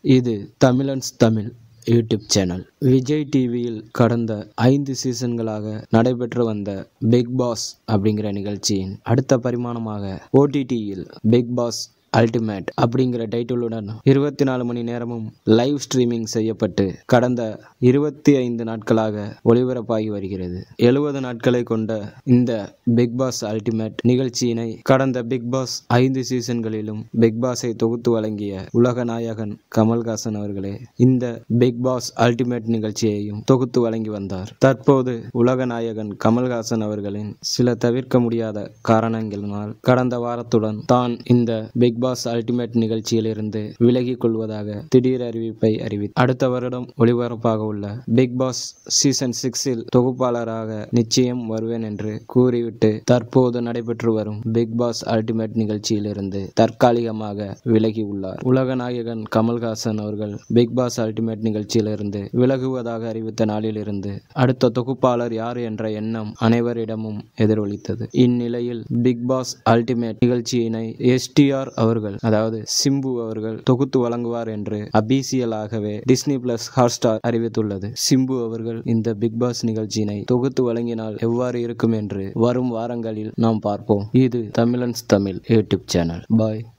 இது Tamilans Tamil YouTube channel Vijay டிவியில் கடந்த ஐந்து சீசன்களாக நடைபெற்று வந்த பிக் பாஸ் அப்படிங்கிற நிகழ்ச்சியின் அடுத்த பரிமாணமாக ஓடிடியில் பிக் பாஸ் அல்டிமேட் அப்படிங்கிற டைட்டிலுடன் இருபத்தி நாலு மணி நேரமும் லைவ் ஸ்ட்ரீமிங் செய்யப்பட்டு கடந்த இருபத்தி ஐந்து நாட்களாக ஒளிபரப்பாகி வருகிறது எழுபது நாட்களை கொண்ட இந்த பிக் பாஸ் அல்டிமேட் நிகழ்ச்சியினை கடந்த பிக் பாஸ் ஐந்து சீசன்களிலும் பிக் பாஸை தொகுத்து வழங்கிய உலக நாயகன் கமல்ஹாசன் அவர்களே இந்த பிக் பாஸ் அல்டிமேட் நிகழ்ச்சியையும் தொகுத்து வழங்கி வந்தார் தற்போது உலக நாயகன் கமல்ஹாசன் அவர்களின் சில தவிர்க்க முடியாத காரணங்களினால் கடந்த வாரத்துடன் தான் இந்த பிக் பாஸ் அல்டிமேட் நிகழ்ச்சியிலிருந்து விலகிக் கொள்வதாக திடீர் அறிவிப்பை அறிவி அடுத்த வருடம் ஒளிபரப்பாக உள்ள பிக் பாஸ் சீசன் சிக்ஸில் தொகுப்பாளராக நிச்சயம் வருவேன் என்று கூறிவிட்டு தற்போது நடைபெற்று வரும் பிக் பாஸ் அல்டிமேட் நிகழ்ச்சியிலிருந்து தற்காலிகமாக விலகி உள்ளார் உலக நாயகன் கமல்ஹாசன் அவர்கள் பிக் பாஸ் அல்டிமேட் நிகழ்ச்சியிலிருந்து விலகுவதாக அறிவித்த நாளிலிருந்து அடுத்த தொகுப்பாளர் யார் என்ற எண்ணம் அனைவரிடமும் எதிரொலித்தது இந்நிலையில் பிக் பாஸ் அல்டிமேட் நிகழ்ச்சியினை எஸ்டிஆர் அவர்கள் அதாவது சிம்பு அவர்கள் தொகுத்து வழங்குவார் என்று அபிசியலாகவே டிஸ்னி பிளஸ் ஹாட்ஸ்டார் அறிவித்துள்ளது சிம்பு அவர்கள் இந்த பிக் பாஸ் நிகழ்ச்சியினை தொகுத்து வழங்கினால் எவ்வாறு இருக்கும் என்று வரும் வாரங்களில் நாம் பார்ப்போம் இது தமிழன்ஸ் தமிழ் யூடியூப் சேனல் பாய்